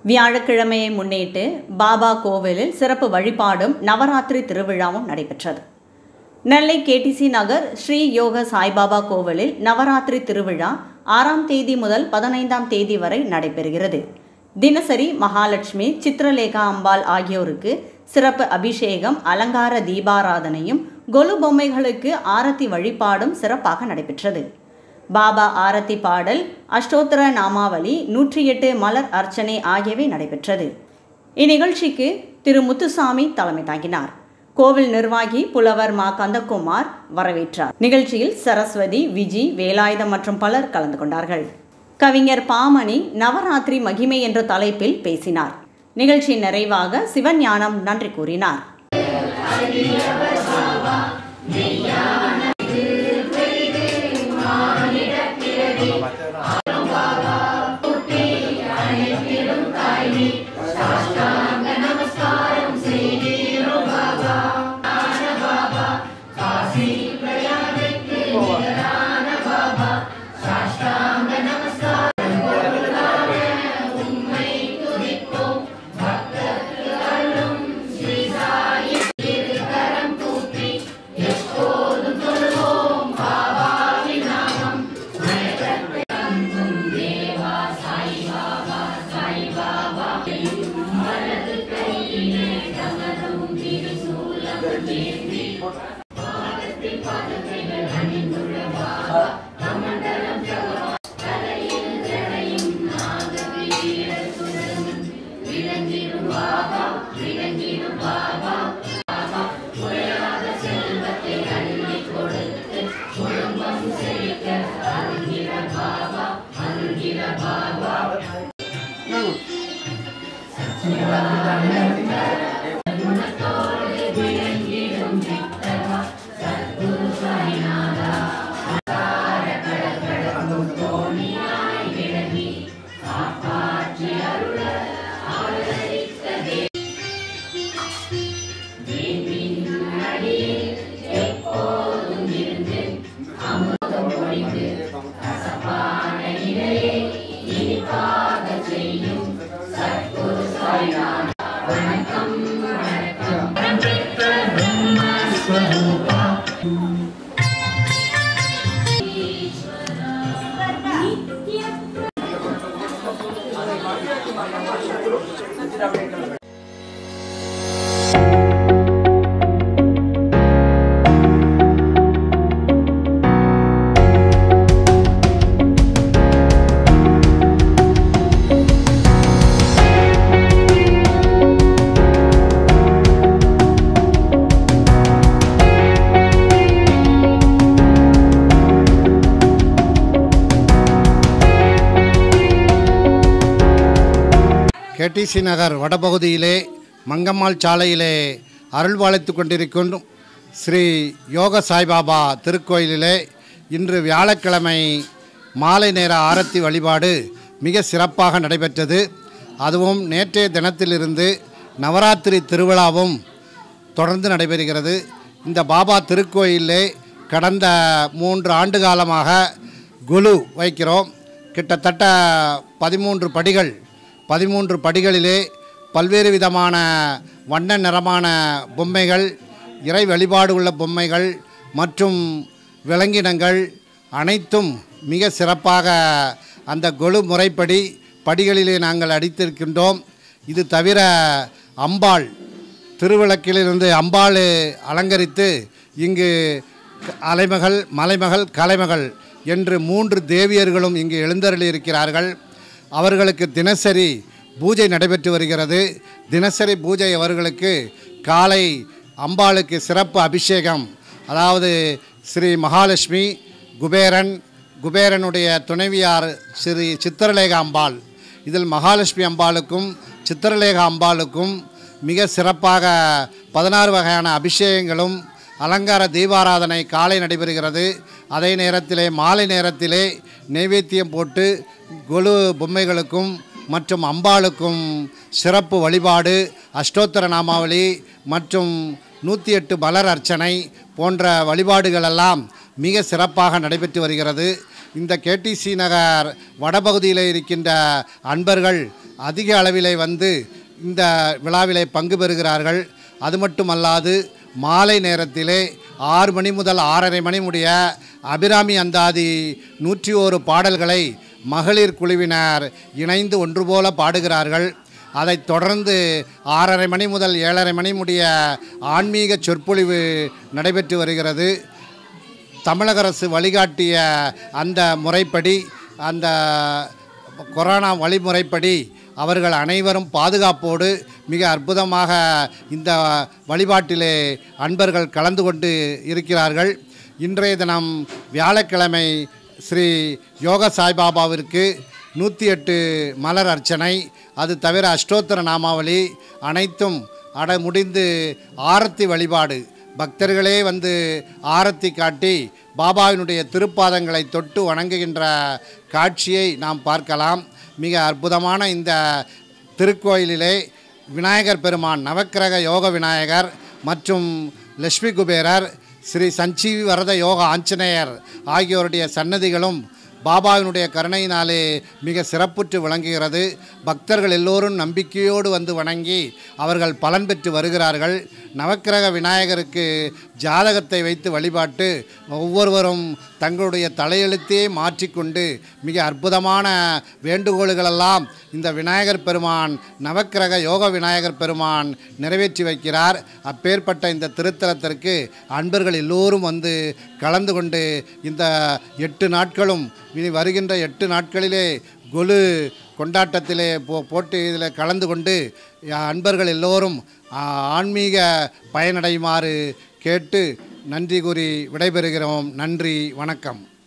வியாழக்கிழமையை முன்னிட்டு பாபா கோவிலில் சிறப்பு வழிபாடும் நவராத்திரி திருவிழாவும் நடைபெற்றது நெல்லை கேடிசி நகர் ஸ்ரீ யோக சாய்பாபா கோவிலில் நவராத்திரி திருவிழா ஆறாம் தேதி முதல் பதினைந்தாம் தேதி வரை நடைபெறுகிறது தினசரி மகாலட்சுமி சித்ரலேகா அம்பாள் ஆகியோருக்கு சிறப்பு அபிஷேகம் அலங்கார தீபாராதனையும் கொலு பொம்மைகளுக்கு ஆரத்தி வழிபாடும் சிறப்பாக நடைபெற்றது பாபா ஆரத்தி பாடல் அஷ்டோத்தர நாமாவளி நூற்றி எட்டு மலர் அர்ச்சனை ஆகியவை நடைபெற்றது இந்நிகழ்ச்சிக்கு திரு முத்துசாமி தலைமை தாங்கினார் கோவில் நிர்வாகி புலவர் மா கந்தகுமார் வரவேற்றார் நிகழ்ச்சியில் சரஸ்வதி விஜி வேலாயுதம் மற்றும் பலர் கலந்து கொண்டார்கள் கவிஞர் பாமணி நவராத்திரி மகிமை என்ற தலைப்பில் பேசினார் நிகழ்ச்சி நிறைவாக சிவஞானம் நன்றி கூறினார் கேடிசி நகர் வடபகுதியிலே மங்கம்மாள் சாலையிலே அருள்பாலித்து கொண்டிருக்கும் ஸ்ரீ யோக சாய்பாபா திருக்கோயிலிலே இன்று வியாழக்கிழமை மாலை நேர ஆரத்தி வழிபாடு மிக சிறப்பாக நடைபெற்றது அதுவும் நேற்றைய தினத்திலிருந்து நவராத்திரி திருவிழாவும் தொடர்ந்து நடைபெறுகிறது இந்த பாபா திருக்கோயிலே கடந்த மூன்று ஆண்டு காலமாக குலு வைக்கிறோம் கிட்டத்தட்ட பதிமூன்று படிகள் பதிமூன்று படிகளிலே பல்வேறு விதமான வண்ண நிறமான பொம்மைகள் இறை வழிபாடு உள்ள பொம்மைகள் மற்றும் விலங்கினங்கள் அனைத்தும் மிக சிறப்பாக அந்த கொலு முறைப்படி படிகளிலே நாங்கள் அடித்திருக்கின்றோம் இது தவிர அம்பாள் திருவிளக்கிலிருந்து அம்பாள் அலங்கரித்து இங்கு அலைமகள் மலைமகள் கலைமகள் என்று மூன்று தேவியர்களும் இங்கு எழுந்தருளியிருக்கிறார்கள் அவர்களுக்கு தினசரி பூஜை நடைபெற்று வருகிறது தினசரி பூஜை அவர்களுக்கு காலை அம்பாளுக்கு சிறப்பு அபிஷேகம் அதாவது ஸ்ரீ மகாலட்சுமி குபேரன் குபேரனுடைய துணைவியார் ஸ்ரீ சித்திரலேகா அம்பாள் இதில் மகாலட்சுமி அம்பாளுக்கும் சித்திரலேகா அம்பாளுக்கும் மிக சிறப்பாக பதினாறு வகையான அபிஷேகங்களும் அலங்கார தீபாராதனை காலை நடைபெறுகிறது அதே நேரத்திலே மாலை நேரத்திலே நைவேத்தியம் போட்டு கொலு பொம்மைகளுக்கும் மற்றும் அம்பாளுக்கும் சிறப்பு வழிபாடு அஷ்டோத்தர நாமாவளி மற்றும் நூற்றி எட்டு மலர் அர்ச்சனை போன்ற வழிபாடுகளெல்லாம் மிக சிறப்பாக நடைபெற்று வருகிறது இந்த கேடிசி நகர் வடபகுதியில் இருக்கின்ற அன்பர்கள் அதிக அளவிலே வந்து இந்த விழாவிலே பங்கு பெறுகிறார்கள் அது மட்டுமல்லாது மாலை நேரத்திலே ஆறு மணி முதல் ஆறரை மணி முடிய அபிராமி அந்தாதி நூற்றி ஓரு பாடல்களை மகளிர் குழுவினர் இணைந்து ஒன்று போல பாடுகிறார்கள் அதைத் தொடர்ந்து ஆறரை மணி முதல் ஏழரை மணி முடிய ஆன்மீக சொற்பொழிவு நடைபெற்று வருகிறது தமிழக அரசு வழிகாட்டிய அந்த முறைப்படி அந்த கொரோனா வழிமுறைப்படி அவர்கள் அனைவரும் பாதுகாப்போடு மிக அற்புதமாக இந்த வழிபாட்டிலே அன்பர்கள் கலந்து கொண்டு இருக்கிறார்கள் இன்றைய தினம் வியாழக்கிழமை ஸ்ரீ யோக சாய்பாபாவிற்கு நூற்றி எட்டு மலர் அர்ச்சனை அது தவிர அஷ்டோத்தர நாமாவளி அனைத்தும் அட முடிந்து ஆரத்தி வழிபாடு பக்தர்களே வந்து ஆரத்தி காட்டி பாபாவினுடைய திருப்பாதங்களை தொட்டு வணங்குகின்ற காட்சியை நாம் பார்க்கலாம் மிக அற்புதமான இந்த திருக்கோயிலிலே விநாயகர் பெருமான் நவக்கிரக யோக விநாயகர் மற்றும் லட்சுமி குபேரர் ஸ்ரீ சஞ்சீவி வரத யோக ஆஞ்சநேயர் ஆகியோருடைய சன்னதிகளும் பாபாவினுடைய கருணையினாலே மிக சிறப்புற்று விளங்குகிறது பக்தர்கள் எல்லோரும் நம்பிக்கையோடு வந்து வணங்கி அவர்கள் பலன் பெற்று வருகிறார்கள் நவக்கிரக விநாயகருக்கு ஜாதகத்தை வைத்து வழிபாட்டு ஒவ்வொருவரும் தங்களுடைய தலையெழுத்தையே மாற்றிக்கொண்டு மிக அற்புதமான வேண்டுகோள்களெல்லாம் இந்த விநாயகர் பெருமான் நவக்கிரக யோக விநாயகர் பெருமான் நிறைவேற்றி வைக்கிறார் அப்பேற்பட்ட இந்த திருத்தலத்திற்கு அன்பர்கள் எல்லோரும் வந்து கலந்து கொண்டு இந்த எட்டு நாட்களும் இனி வருகின்ற எட்டு நாட்களிலே கொலு கொண்டாட்டத்திலே போ போட்டு இதில் கலந்து கொண்டு அன்பர்கள் எல்லோரும் ஆ, ஆன்மீக பயனடையுமாறு கேட்டு நன்றி கூறி விடைபெறுகிறோம் நன்றி வணக்கம்